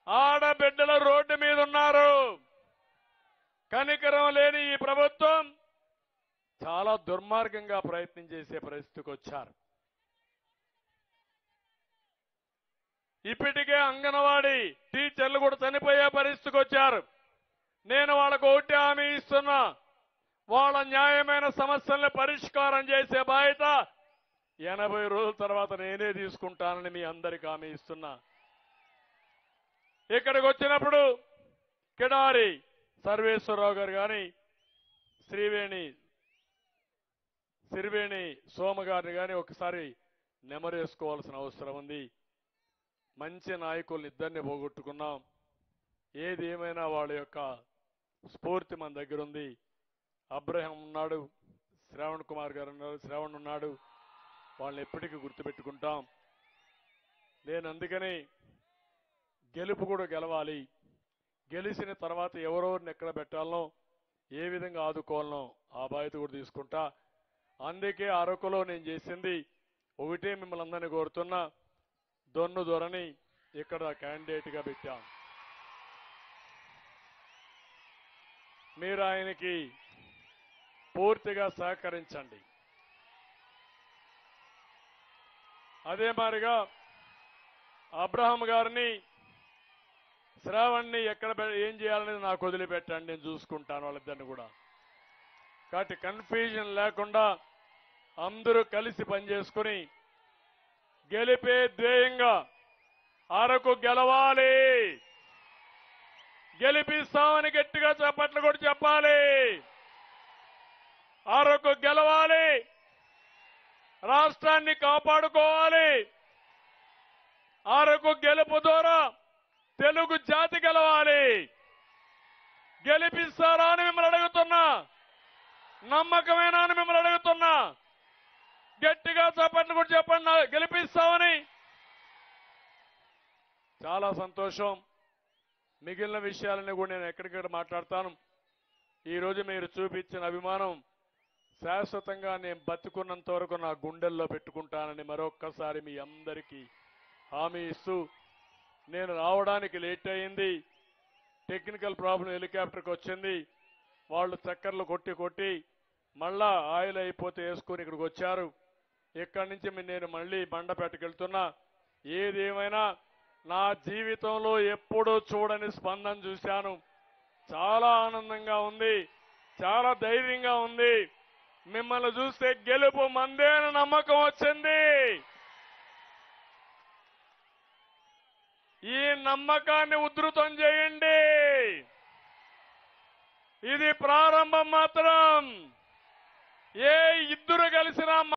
ఆడబిడ్డల రోడ్డు మీద ఉన్నారు కనికరం లేని ఈ ప్రభుత్వం చాలా దుర్మార్గంగా ప్రయత్నం చేసే పరిస్థితికి వచ్చారు ఇప్పటికే అంగన్వాడీ టీచర్లు కూడా చనిపోయే పరిస్థితికి వచ్చారు నేను వాళ్ళకు ఒకటి హామీ ఇస్తున్నా వాళ్ళ న్యాయమైన సమస్యల్ని పరిష్కారం చేసే బాధ్యత ఎనభై రోజుల తర్వాత నేనే తీసుకుంటానని మీ అందరికి హామీ ఇస్తున్నా ఇక్కడికి వచ్చినప్పుడు కిడారి సర్వేశ్వరరావు గారు కానీ శ్రీవేణి సిరివేణి సోమ గారిని కానీ ఒకసారి నెమరేసుకోవాల్సిన అవసరం ఉంది మంచి నాయకుల్ని ఇద్దరిని పోగొట్టుకున్నాం ఏది ఏమైనా వాళ్ళ యొక్క స్ఫూర్తి మన దగ్గర ఉంది అబ్రహం ఉన్నాడు శ్రావణ్ కుమార్ గారు ఉన్నారు శ్రావణ్ ఉన్నాడు వాళ్ళని ఎప్పటికీ గుర్తుపెట్టుకుంటాం నేను అందుకని గెలుపు కూడా గెలవాలి గెలిచిన తర్వాత ఎవరెవరిని ఎక్కడ పెట్టాలనో ఏ విధంగా ఆదుకోవాలనో ఆ బాధ్యత కూడా తీసుకుంటా అందుకే అరకులో నేను చేసింది ఒకటే మిమ్మల్ని అందరినీ కోరుతున్నా దొన్ను దొరని ఇక్కడ క్యాండిడేట్ గా పెట్టాం మీరు ఆయనకి పూర్తిగా సహకరించండి అదే మాదిరిగా అబ్రహం గారిని శ్రావణ్ణి ఎక్కడ పె- ఏం చేయాలనేది నాకు వదిలిపెట్టండి నేను చూసుకుంటాను వాళ్ళిద్దరిని కూడా కాబట్టి కన్ఫ్యూజన్ లేకుండా అందరూ కలిసి పనిచేసుకుని గెలిపే ధ్యేయంగా అరకు గెలవాలి గెలిపిస్తామని గట్టిగా చప్పట్లు కూడా చెప్పాలి అరకు గెలవాలి రాష్ట్రాన్ని కాపాడుకోవాలి అరకు గెలుపు ద్వారా తెలుగు జాతి గెలవాలి గెలిపిస్తారా అని మిమ్మల్ని అడుగుతున్నా నమ్మకమేనా అని మిమ్మల్ని అడుగుతున్నా గట్టిగా చప్పట్లు కూడా చెప్పండి నా- గెలిపిస్తామని చాలా సంతోషం మిగిలిన విషయాలని కూడా నేను ఎక్కడికక్కడ మాట్లాడతాను ఈ రోజు మీరు చూపించిన అభిమానం శాశ్వతంగా నేను బతుకున్నంత వరకు నా గుండెల్లో పెట్టుకుంటానని మరొక్కసారి మీ అందరికీ హామీ ఇస్తూ నేను రావడానికి లేట్ అయింది టెక్నికల్ ప్రాబ్లం హెలికాప్టర్కి వచ్చింది వాళ్ళు చక్కర్లు కొట్టి కొట్టి మళ్ళా ఆయిల్ అయిపోతే వేసుకొని ఇక్కడికి వచ్చారు ఇక్కడి నుంచి మీ- నేను మళ్ళీ బండపేటకి వెళ్తున్నా ఏదేమైనా నా జీవితంలో ఎప్పుడూ చూడని స్పందన చూశాను చాలా ఆనందంగా ఉంది చాలా ధైర్యంగా ఉంది మిమ్మల్ని చూస్తే గెలుపు మందే అని నమ్మకం వచ్చింది ఈ నమ్మకాన్ని ఉధృతం చేయండి ఇది ప్రారంభం మాత్రం ఏ ఇద్దరు కలిసినా